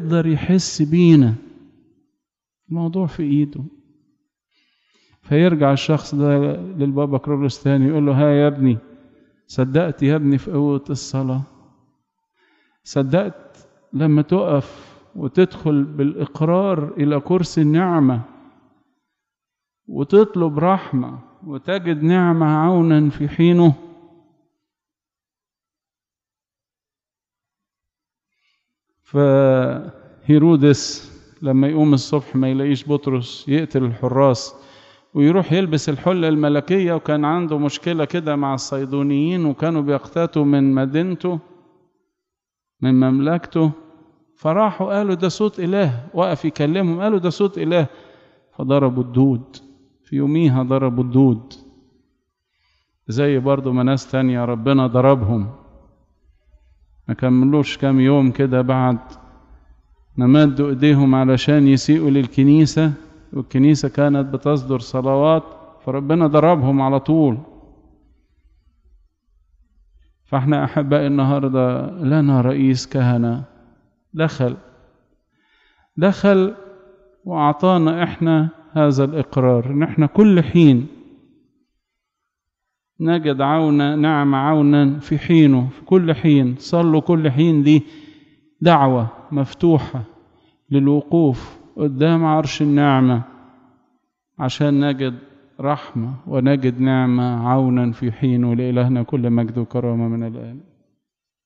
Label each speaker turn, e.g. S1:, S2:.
S1: يقدر يحس بينا الموضوع في ايده فيرجع الشخص ده للبابا كرولوس تاني يقول له ها يا ابني صدقت يا ابني في قوة الصلاة صدقت لما تقف وتدخل بالإقرار إلى كرسي النعمة وتطلب رحمة وتجد نعمة عونا في حينه فهيرودس لما يقوم الصبح ما يلاقيش بطرس يقتل الحراس ويروح يلبس الحلة الملكية وكان عنده مشكلة كده مع الصيدونيين وكانوا بيقتاتوا من مدينته من مملكته فراحوا قالوا ده صوت إله وقف يكلمهم قالوا ده صوت إله فضربوا الدود في يوميها ضربوا الدود زي برضو ما ناس تانية ربنا ضربهم ما كملوش كام يوم كده بعد ما مدوا ايديهم علشان يسيئوا للكنيسة والكنيسة كانت بتصدر صلوات فربنا ضربهم على طول فاحنا احبائي النهارده لنا رئيس كهنه دخل دخل واعطانا احنا هذا الاقرار ان احنا كل حين نجد عونا نعم عونا في حينه في كل حين صلوا كل حين دي دعوه مفتوحه للوقوف قدام عرش النعمه عشان نجد رحمه ونجد نعمه عونا في حينه لالهنا كل مجد وكرامه من الان